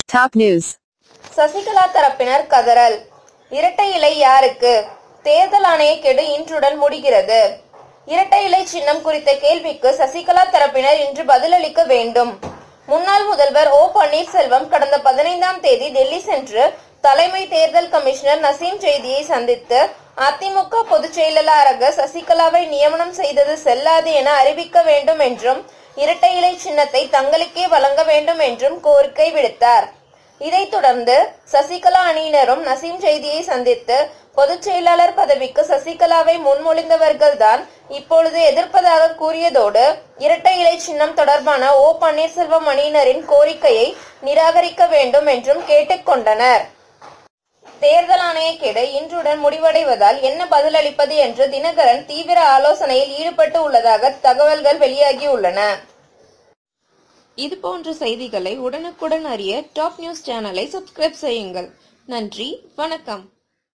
Top news. Sasikala தரப்பினர் கதறல் இரட்டை இலை யாருக்கு தேர்தல் ஆணைய கெடு இன்றுடன் முடிகிறது இரட்டை இலை சின்னம் குறித்த கேள்விக்கு சசிகலா தரப்பினர் இன்று பதிலளிக்க வேண்டும் முன்னாள் முதல்வர் ஓ பன்னீர்செல்வம் கடந்த பதினைந்தாம் தேதி டெல்லி சென்று தலைமை தேர்தல் கமிஷனர் நசீம் ஜெய்தியை சந்தித்து அதிமுக பொதுச் செயலாளராக சசிகலாவை நியமனம் செய்தது செல்லாது என அறிவிக்க வேண்டும் என்றும் இரட்டை இலை சின்னத்தை தங்களுக்கே வழங்க வேண்டும் என்றும் கோரிக்கை விடுத்தார் இதைத் தொடர்ந்து சசிகலா அணியினரும் நசீம் ஜெய்தியை சந்தித்து பொதுச் செயலாளர் பதவிக்கு சசிகலாவை முன்மொழிந்தவர்கள்தான் இப்பொழுது எதிர்ப்பதாக கூறியதோடு இரட்டை இலை சின்னம் தொடர்பான ஓ பன்னீர்செல்வம் அணியினரின் கோரிக்கையை நிராகரிக்க வேண்டும் என்றும் கேட்டுக்கொண்டனர் தேர்தல் ஆணையக்கேடு இன்றுடன் முடிவடைவதால் என்ன பதிலளிப்பது என்று தினகரன் தீவிர ஆலோசனையில் ஈடுபட்டு உள்ளதாக தகவல்கள் வெளியாகியுள்ளன இது போன்ற செய்திகளை உடனுக்குடன் அறிய டாப் நியூஸ் சேனலை சப்ஸ்கிரைப் செய்யுங்கள் நன்றி வணக்கம்